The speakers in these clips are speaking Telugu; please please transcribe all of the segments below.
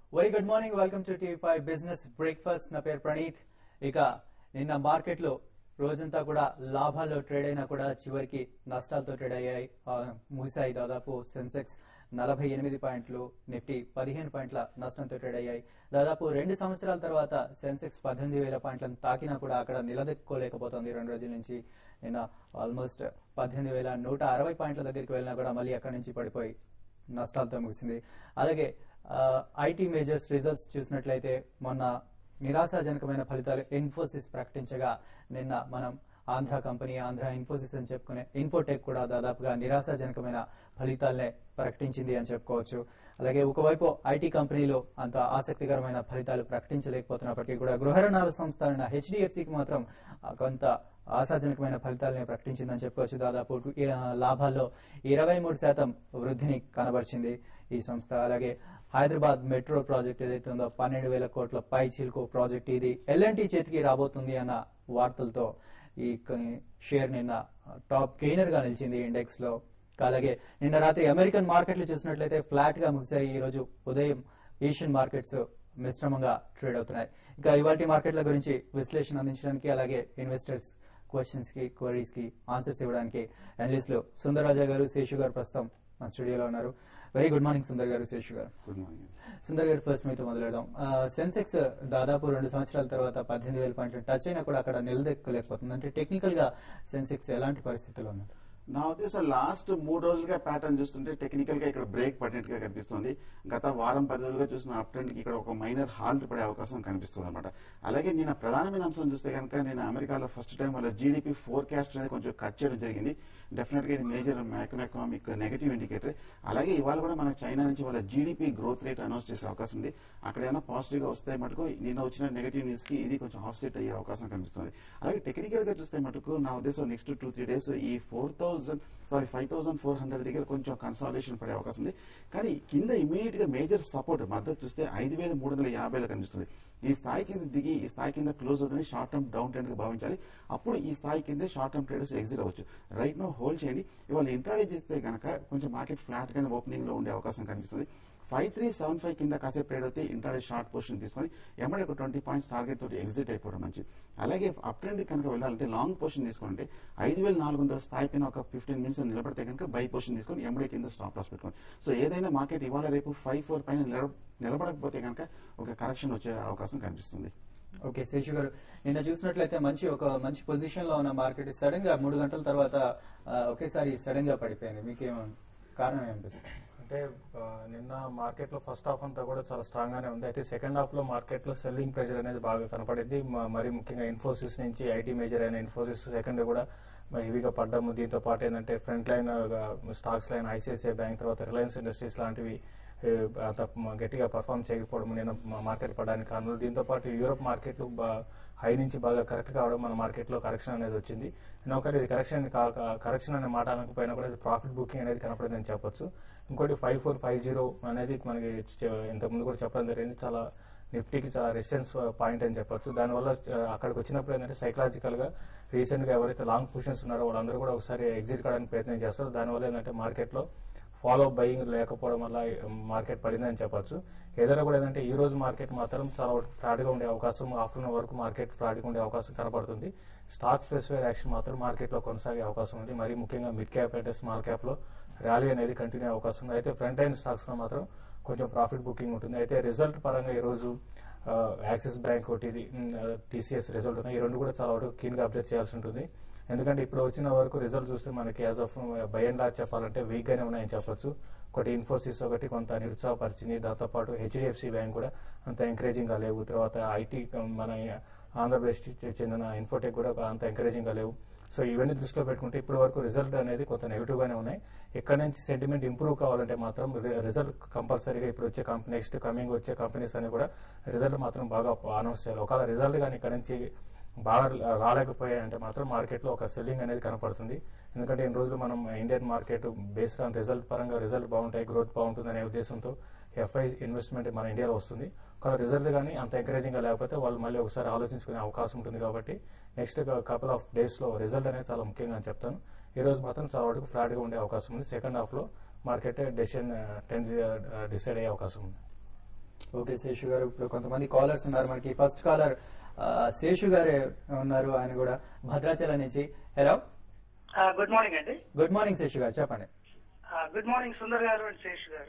Very good morning welcome to TV five business breakfast నా పేరు ప్రణీత్ ఇక నిన్న మార్కెట్లో రోజంతా కూడా లాభాల్లో ట్రేడ్ అయినా కూడా చివరికి నష్టాలతో ట్రేడ్ అయ్యాయి ఆ, ముగిశాయి దాదాపు సెన్సెక్స్ నలభై ఎనిమిది పాయింట్లు నిఫ్టీ పదిహేను పాయింట్ల నష్టంతో ట్రేడ్ అయ్యాయి దాదాపు రెండు సంవత్సరాల తర్వాత సెన్సెక్స్ పద్దెనిమిది వేల పాయింట్లను తాకినా కూడా అక్కడ నిలదొక్కుకోలేకపోతుంది రెండు రోజుల నుంచి నిన్న ఆల్మోస్ట్ పద్దెనిమిది వేల నూట అరవై పాయింట్ల దగ్గరికి వెళ్ళినా కూడా మళ్ళీ అక్కడి నుంచి పడిపోయి నష్టాలతో ముగిసింది అలాగే ఐటీ మేజర్స్ రిజల్ట్స్ చూసినట్లయితే మొన్న నిరాశాజనకమైన ఫలితాలు ఇన్ఫోసిస్ ప్రకటించగా నిన్న మనం ఆంధ్ర కంపెనీ ఆంధ్ర ఇన్ఫోసిస్ అని చెప్పుకునే ఇన్ఫోటెక్ కూడా దాదాపుగా నిరాశాజనకమైన ఫలితాలనే ప్రకటించింది అని చెప్పుకోవచ్చు అలాగే ఒకవైపు ఐటీ కంపెనీలు అంత ఆసక్తికరమైన ఫలితాలు ప్రకటించలేకపోతున్నప్పటికీ కూడా గృహ రుణాల సంస్థ అయిన హెచ్డిఎఫ్సికి మాత్రం ఆ, కొంత ఆశాజనకమైన ఫలితాలని ప్రకటించిందని చెప్పుకోవచ్చు దాదాపు ఆ, లాభాల్లో ఇరవై మూడు శాతం వృద్ధిని కనబరిచింది ఈ సంస్థ అలాగే హైదరాబాద్ మెట్రో ప్రాజెక్ట్ ఏదైతే ఉందో పన్నెండు వేల కోట్ల పై చిలుకు ప్రాజెక్ట్ ఇది ఎల్ఎన్టీ చేతికి రాబోతుంది అన్న వార్తలతో ఈ క- షేర్ నిన్న టాప్ గెయినర్ గా నిలిచింది ఇండెక్స్ లో అలాగే నిన్న రాత్రి అమెరికన్ మార్కెట్లు చూసినట్లయితే ఫ్లాట్ గా ముగిశాయి ఈ రోజు ఉదయం ఏషియన్ మార్కెట్స్ మిశ్రమంగా ట్రేడ్ అవుతున్నాయి ఇక ఇవాటి మార్కెట్ల గురించి విశ్లేషణ అందించడానికి అలాగే ఇన్వెస్టర్స్ క్వశ్చన్స్ కి క్వరీస్ కి ఆన్సర్స్ ఇవ్వడానికి అనలిస్టులు సుందరరాజా గారు శేషు గారు ప్రస్తుతం మన స్టూడియోలో ఉన్నారు వెరీ గుడ్ మార్నింగ్ సుందర్ గారు శేషు గారు గుడ్ మార్నింగ్ సుందర్ గారు ఫస్ట్ మీతో మొదలెడదాం ఆ, సెన్సెక్స్ దాదాపు రెండు సంవత్సరాల తర్వాత పద్దెనిమిది వేల పాయింట్లు టచ్ అయినా కూడా అక్కడ నిలదెక్కలేకపోతుంది అంటే టెక్నికల్ గా సెన్సెక్స్ ఎలాంటి పరిస్థితుల్లో ఉన్నారు నా ఉద్దేశం లాస్ట్ మూడు రోజులుగా ప్యాటర్న్ చూస్తుంటే టెక్నికల్ గా ఇక్కడ బ్రేక్ పడినట్టుగా కనిపిస్తుంది గత వారం పది రోజులుగా చూసిన అప్ ట్రెండ్ కి ఇక్కడ ఒక మైనర్ హాల్ట్ పడే అవకాశం కనిపిస్తుంది అనమాట అలాగే నేను ప్రధానమైన అంశం చూస్తే కనుక నేను అమెరికాలో ఫస్ట్ టైం వాళ్ళ జీడిపి ఫోర్కాస్ట్ అనేది కొంచెం కట్ చేయడం జరిగింది డెఫినెట్ గా ఇది major micro economic negative indicator అలాగే ఇవాళ కూడా మన చైనా నుంచి వాళ్ళ జీడిపి గ్రోత్ రేట్ అనౌన్స్ చేసే అవకాశం ఉంది అక్కడ ఏమైనా పాజిటివ్ గా వస్తే మటుకు నిన్న వచ్చిన నెగటివ్ న్యూస్ కి ఇది కొంచెం ఆఫ్సెట్ అయ్యే అవకాశం కనిపిస్తుంది అలాగే టెక్నికల్ గా చూస్తే మటుకు నా ఉద్దేశం నెక్స్ట్ టూ త్రీ డేస్ ఈ four thousand sorry five thousand four hundred దగ్గర కొంచెం కన్సాలేషన్ పడే అవకాశం ఉంది కానీ కింద ఇమీడియట్ గా మేజర్ సపోర్ట్ మద్దతు చూస్తే ఐదు వేల మూడు వందల యాభైలో కనిపిస్తుంది ఈ స్థాయి కింద దిగి ఈ స్థాయి కింద క్లోజ్ అవుతుంది షార్ట్ టర్మ్ డౌన్ ట్రెండ్ గా భావించాలి అప్పుడు ఈ స్థాయి కిందే షార్ట్ టర్మ్ ట్రేడర్స్ ఎగ్జిట్ అవ్వచ్చు రైట్ నో హోల్డ్ చేయండి ఇవాళ ఇంట్రాడే చేస్తే కనుక కొంచెం మార్కెట్ ఫ్లాట్ గానే ఓపెనింగ్ లో ఉండే అవకాశం కనిపిస్తుంది ఫైవ్ త్రీ సెవెన్ ఫైవ్ కింద కాసేపు ట్రేడ్ అయితే ఇంటర్డే షార్ట్ పొజిషన్ తీసుకొని ఎమ్మడి ఒక ట్వంటీ పాయింట్స్ టార్గెట్ తోటి ఎగ్జిట్ అయిపోవడం మంచిది అలాగే అప్ ట్రెండ్ కనుక వెళ్ళాలంటే లాంగ్ పొజిషన్ తీసుకుంటే ఐదు వేల నాలుగు వందల స్థాయి పైన ఒక ఫిఫ్టీన్ మినిట్స్ నిలబడితే కనుక బై పొజిషన్ తీసుకొని ఎమ్మడి కింద స్టాప్ లాస్ పెట్టుకోండి సో ఏదైనా మార్కెట్ ఇవాళ రేపు ఫైవ్ ఫోర్ పైన నిలబ- నిలబడకపోతే కనుక ఒక కరెక్షన్ వచ్చే అవకాశం కనిపిస్తుంది ఓకే శేషు గారు నిన్న చూసినట్లయితే మంచి ఒక మంచి పొజిషన్ లో ఉన్న మార్కెట్ సడన్ గా మూడు గంటల తర్వాత ఆ, ఒకేసారి సడన్ గా పడిపోయింది మీకేమో కారణం ఏమనిపిస్తుంది అంటే ఆ, నిన్న మార్కెట్ లో ఫస్ట్ హాఫ్ అంతా కూడా చాలా స్ట్రాంగ్ గానే ఉంది అయితే సెకండ్ హాఫ్ లో మార్కెట్ లో సెల్లింగ్ ప్రెషర్ అనేది బాగా కనపడింది మ- మరి ముఖ్యంగా ఇన్ఫోసిస్ నుంచి ఐటీ మేజర్ అయిన ఇన్ఫోసిస్ సెకండ్ కూడా మరి హెవీగా పడ్డము దీంతో పాటు ఏంటంటే front line stocks line ICICI bank తర్వాత రిలయన్స్ ఇండస్ట్రీస్ లాంటివి ఏ, అంత మ- గట్టిగా పర్ఫామ్ చేయకపోవడం నిన్న మా మార్కెట్ పడడానికి కారణాలు దీంతో పాటు యూరోప్ మార్కెట్లు బా- హై నుంచి బాగా కరెక్ట్ కావడం మన మార్కెట్ లో కరెక్షన్ అనేది వచ్చింది నేను ఒకటి ఇది కరెక్షన్ కరెక్షన్ అనే మాట అనకపోయినా కూడా ఇది ప్రాఫిట్ బుకింగ్ అనేది కనపడిందని చెప్పొచ్చు ఇంకోటి ఫైవ్ ఫోర్ ఫైవ్ జీరో అనేది మనకి చె- ఇంతకుముందు కూడా చెప్పడం జరిగింది చాలా నిఫ్టీకి చాలా రెసిస్టెన్స్ పాయింట్ అని చెప్పొచ్చు దానివల్ల ఆ, అక్కడికి వచ్చినప్పుడు ఏంటంటే సైకలాజికల్ గా రీసెంట్ గా ఎవరైతే లాంగ్ పొజిషన్స్ ఉన్నారో వాళ్ళందరూ కూడా ఒకసారి ఎగ్జిట్ కావడానికి ప్రయత్నం చేస్తారు దానివల్ల ఏంటంటే మార్కెట్ లో ఫాలో బయింగ్ లేకపోవడం వల్ల మార్కెట్ పడిందని చెప్పొచ్చు ఏదైనా కూడా ఏంటంటే ఈ రోజు మార్కెట్ మాత్రం చాలా ఫ్లాట్ గా ఉండే అవకాశం ఆఫ్టర్నూన్ వరకు మార్కెట్ ఫ్లాట్ గా ఉండే అవకాశం కనబడుతుంది స్టాక్ స్పెసిఫైడ్ యాక్షన్ మాత్రం మార్కెట్ లో కొనసాగే అవకాశం ఉంది మరి ముఖ్యంగా మిడ్ క్యాప్ అంటే స్మాల్ క్యాప్ లో ర్యాలీ అనేది కంటిన్యూ అవకాశం ఉంది అయితే ఫ్రంట్ లైన్ స్టాక్స్ లో మాత్రం కొంచెం ప్రాఫిట్ బుకింగ్ ఉంటుంది అయితే రిజల్ట్ పరంగా ఈ రోజు ఆ, యాక్సిస్ బ్యాంక్ ఒకటి టీసీఎస్ రిజల్ట్ ఉన్నాయి ఈ రెండు కూడా చాలా వరకు కీన్ గా అప్డేట్ చేయాల్సి ఉంటుంది ఎందుకంటే ఇప్పుడు వచ్చిన వరకు రిజల్ట్ చూస్తే మనకి as of by and large చెప్పాలంటే వీక్ గానే ఉన్నాయని చెప్పొచ్చు ఒకటి ఇన్ఫోసిస్ ఒకటి కొంత నిరుత్సాహపరిచింది దాంతో పాటు హెచ్డిఎఫ్సి బ్యాంక్ కూడా అంత ఎంకరేజింగ్ గా లేవు తర్వాత ఐటీ మన ఆంధ్రప్రదేశ్ కి చెందిన ఇన్ఫోటెక్ కూడా అంత ఎంకరేజింగ్ గా లేవు సో ఇవన్నీ దృష్టిలో పెట్టుకుంటే ఇప్పటి వరకు రిజల్ట్ అనేది కొంత నెగిటివ్ గానే ఉన్నాయి ఇక్కడ నుంచి సెంటిమెంట్ ఇంప్రూవ్ కావాలంటే మాత్రం రిజల్ట్ కంపల్సరీగా ఇప్పుడు వచ్చే కంపెనీ నెక్స్ట్ కమింగ్ వచ్చే కంపెనీస్ అని కూడా రిజల్ట్ మాత్రం బాగా అనౌన్స్ చేయాలి ఒకవేళ రిజల్ట్ కానీ ఇక్కడ నుంచి బాగా రాలేకపోయాయంటే మాత్రం మార్కెట్ లో ఒక సెల్లింగ్ అనేది కనపడుతుంది ఎందుకంటే ఈ రోజులు మనం Indian market based on result పరంగా రిజల్ట్ బాగుంటాయి గ్రోత్ బాగుంటుంది అనే ఉద్దేశంతో ఎఫ్ఐ ఇన్వెస్ట్మెంట్ మన ఇండియాలో వస్తుంది ఒకవేళ రిజల్ట్ కానీ అంత ఎంకరేజింగ్ గా లేకపోతే వాళ్ళు మళ్ళీ ఒకసారి ఆలోచించుకునే అవకాశం ఉంటుంది కాబట్టి నెక్స్ట్ కపుల్ ఆఫ్ డేస్ లో రిజల్ట్ అనేది చాలా ముఖ్యంగా అని చెప్తాను ఈ రోజు మాత్రం చాలా వరకు ఫ్లాట్ గా ఉండే అవకాశం ఉంది సెకండ్ హాఫ్ లో మార్కెట్ డెసిషన్ టెన్ డిసైడ్ అయ్యే అవకాశం ఉంది ఓకే శేషు గారు ఇప్పుడు కొంతమంది కాలర్స్ ఉన్నారు మనకి ఫస్ట్ కాలర్ శేషు గారే ఉన్నారు ఆయన కూడా భద్రాచలం నుంచి హలో గుడ్ మార్నింగ్ అండి గుడ్ మార్నింగ్ శేషు గారు చెప్పండి గుడ్ మార్నింగ్ సుందర్ గారు అండ్ శేష్ గారు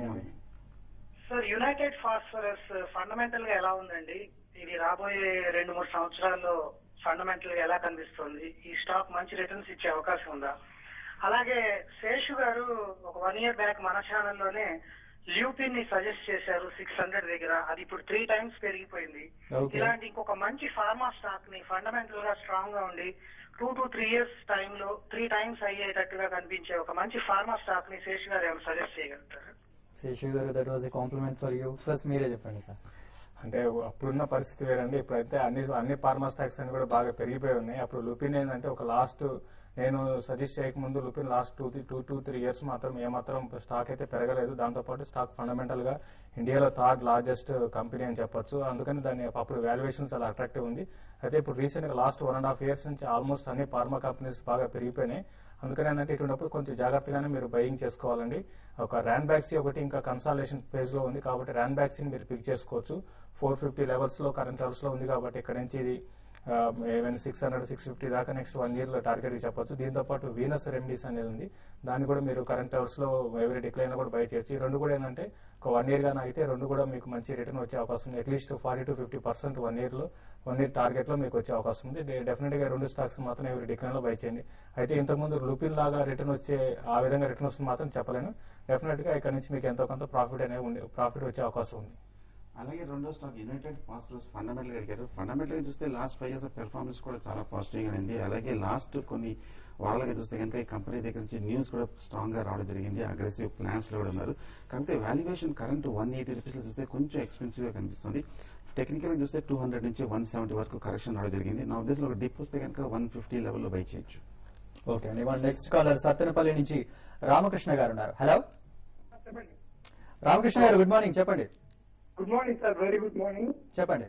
సార్ యునైటెడ్ ఫాస్ఫరస్ ఫండమెంటల్ గా ఎలా ఉందండి ఇది రాబోయే రెండు మూడు సంవత్సరాల్లో ఫండమెంటల్ గా ఎలా కనిపిస్తుంది ఈ స్టాక్ మంచి రిటర్న్స్ ఇచ్చే అవకాశం ఉందా అలాగే శేషు గారు ఒక వన్ ఇయర్ బ్యాక్ మన ఛానల్లోనే ల్యూపిన్ ని సజెస్ట్ చేశారు సిక్స్ హండ్రెడ్ దగ్గర అది ఇప్పుడు త్రీ టైమ్స్ పెరిగిపోయింది Okay. ఇలాంటి ఇంకొక మంచి ఫార్మా స్టాక్ ని ఫండమెంటల్ గా స్ట్రాంగ్ గా ఉండి టూ టు త్రీ ఇయర్స్ టైంలో త్రీ టైమ్స్ అయ్యేటట్టుగా కనిపించే ఒక మంచి ఫార్మా స్టాక్ ని శేషు గారు ఏమైనా సజెస్ట్ చేయగలుగుతారు Seshu garu that was a compliment for you first మీరే చెప్పండి సార్ అంటే అప్పుడున్న పరిస్థితి వేరండి ఇప్పుడైతే అన్ని అన్ని ఫార్మా స్టాక్స్ అని కూడా బాగా పెరిగిపోయి ఉన్నాయి అప్పుడు లుపిన్ ఏంటంటే ఒక లాస్ట్ నేను సజెస్ట్ చేయకముందు Lupin last two two two three years మాత్రం ఏమాత్రం స్టాక్ అయితే పెరగలేదు దాంతోపాటు స్టాక్ ఫండమెంటల్ గా ఇండియాలో థర్డ్ లార్జెస్ట్ కంపెనీ అని చెప్పొచ్చు అందుకని దాని అప్పుడు వాల్యుయేషన్ చాలా అట్రాక్టివ్ ఉంది అయితే ఇప్పుడు రీసెంట్ గా last one and half years నుంచి ఆల్మోస్ట్ అన్ని ఫార్మా కంపెనీస్ బాగా పెరిగిపోయినాయి అందుకని ఏంటంటే ఇటువంటిప్పుడు కొంచెం జాగ్రత్తగానే మీరు బయింగ్ చేసుకోవాలండి ఒక ర్యాన్ బ్యాక్సీ ఒకటి ఇంకా కన్సాలేషన్ ఫేజ్ లో ఉంది కాబట్టి ర్యాన్ బ్యాక్సీని మీరు పిక్ చేసుకోవచ్చు ఫోర్ ఫిఫ్టీ లెవెల్స్ లో కరెంట్ లెవెల్స్ లో ఉంది కాబట్టి ఇక్కడ నుంచి ఇది even six hundred six fifty దాకా నెక్స్ట్ వన్ ఇయర్ లో టార్గెట్ చెప్పొచ్చు దీంతో పాటు వీనస్ రెమెడీస్ అనేది ఉంది దాన్ని కూడా మీరు కరెంట్ లెవెల్స్ లో ఎవరి డిక్లైన్ కూడా బై చేయొచ్చు ఈ రెండు కూడా ఏంటంటే ఒక వన్ ఇయర్ గానే అయితే రెండు కూడా మీకు మంచి రిటర్న్ వచ్చే అవకాశం ఉంది at least forty to fifty percent one year లో వన్ ఇయర్ టార్గెట్ లో మీకు వచ్చే అవకాశం ఉంది డెఫినెట్ గా రెండు స్టాక్స్ మాత్రం ఎవరి డిక్లైన్ లో బై చేయండి అయితే ఇంతకుముందు లూపిన్ లాగా రిటర్న్ వచ్చే ఆ విధంగా రిటర్న్ వస్తుంది మాత్రం చెప్పలేను డెఫినెట్ గా ఇక్కడ నుంచి మీకు ఎంతో కొంత ప్రాఫిట్ అనేది ఉంది ప్రాఫిట్ వచ్చే అవకాశం ఉంది అలాగే రెండో స్టాక్ యునైటెడ్ ఫాస్ఫరస్ ఫండమెంటల్ అడిగారు ఫండమెంటల్ గా చూస్తే లాస్ట్ ఫైవ్ ఇయర్స్ పెర్ఫార్మెన్స్ కూడా చాలా పాజిటివ్ గా ఉంది అలాగే లాస్ట్ కొన్ని వారాలుగా చూస్తే కనుక ఈ కంపెనీ దగ్గర నుంచి న్యూస్ కూడా స్ట్రాంగ్ గా రావడం జరిగింది అగ్రెసివ్ ప్లాన్స్ లో కూడా ఉన్నారు కాకపోతే valuation current one eighty rupees లో చూస్తే కొంచెం ఎక్స్పెన్సివ్ గా కనిపిస్తుంది టెక్నికల్ గా చూస్తే టూ హండ్రెడ్ నుంచి వన్ సెవెంటీ వరకు కరెక్షన్ రావడం జరిగింది నా ఉద్దేశంలో ఒక డిప్ వస్తే కనుక వన్ ఫిఫ్టీ లెవెల్లో బై చేయొచ్చు ఓకే అండి మన నెక్స్ట్ కాలర్ సత్తెనపల్లి నుంచి రామకృష్ణ గారు ఉన్నారు హలో చెప్పండి రామకృష్ణ గారు గుడ్ మార్నింగ్ చెప్పండి good morning sir very good morning చెప్పండి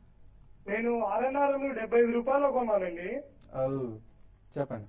నేను ఆర్ఎన్ఆర్ డెబ్బై ఐదు రూపాయలు కొన్నానండి ఓ, చెప్పండి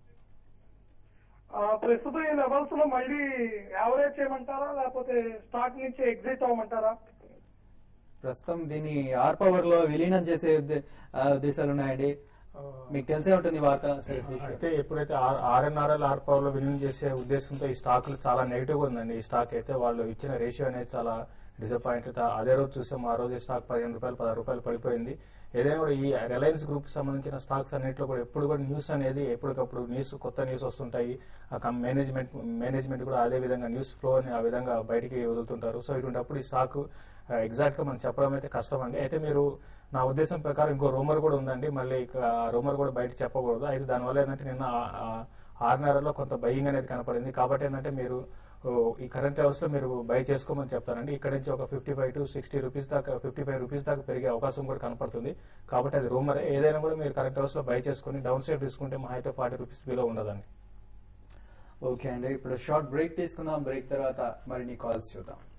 ఆ, ప్రస్తుతం ఈ లెవెల్స్ లో మళ్ళీ యావరేజ్ చేయమంటారా లేకపోతే స్టాక్ నుంచి ఎగ్జిట్ అవ్వమంటారా ప్రస్తుతం దీన్ని ఆర్ పవర్ లో విలీనం చేసే ఉద్దే- ఆ, ఉద్దేశాలు ఉన్నాయండి మీకు తెలిసే ఉంటుంది ఈ వార్త శేషు. అయితే ఎప్పుడైతే ఆర్ఎన్ఆర్ఎల్ ఆర్ పవర్ లో విలీనం చేసే ఉద్దేశంతో ఈ స్టాక్ చాలా నెగిటివ్ గా ఉందండి ఈ స్టాక్ అయితే వాళ్ళు ఇచ్చిన రేషియో అనేది చాలా డిసప్పాయింట్ అదే రోజు చూసాం ఆ రోజు ఈ స్టాక్ పదిహేను రూపాయలు పదహారు రూపాయలు పడిపోయింది ఏదైనా కూడా ఈ రిలయన్స్ గ్రూప్ సంబంధించిన స్టాక్స్ అన్నింటిలో కూడా ఎప్పుడు కూడా న్యూస్ అనేది ఎప్పటికప్పుడు న్యూస్ కొత్త న్యూస్ వస్తుంటాయి ఆ మేనేజ్మెంట్ మేనేజ్మెంట్ కూడా అదే విధంగా న్యూస్ ఫ్లో అని ఆ విధంగా బయటికి వదులుతుంటారు సో ఇటువంటిప్పుడు ఈ స్టాక్ ఎగ్జాక్ట్ గా మనం చెప్పడం అయితే కష్టం అండి అయితే మీరు నా ఉద్దేశం ప్రకారం ఇంకో రూమర్ కూడా ఉందండి మళ్ళీ ఇక ఆ రూమర్ కూడా బయట చెప్పకూడదు అయితే దానివల్ల ఏంటంటే నిన్న ఆర్నర్ లో కొంత బయింగ్ అనేది కనపడింది కాబట్టి ఏంటంటే మీరు ఓ, ఈ కరెంట్ అవర్స్ లో మీరు బై చేసుకోమని చెప్తానండి ఇక్కడ నుంచి ఒక fifty five to sixty rupees దాకా ఫిఫ్టీ ఫైవ్ రూపీస్ దాకా పెరిగే అవకాశం కూడా కనపడుతుంది కాబట్టి అది రూమర్ ఏదైనా కూడా మీరు కరెంట్ అవర్స్ లో బై చేసుకుని డౌన్ సైడ్ తీసుకుంటే మా అయితే ఫార్టీ రూపీస్ బిలో ఉండదండి ఓకే అండి ఇప్పుడు షార్ట్ బ్రేక్ తీసుకుందాం బ్రేక్ తర్వాత మరిన్ని కాల్స్ చూద్దాం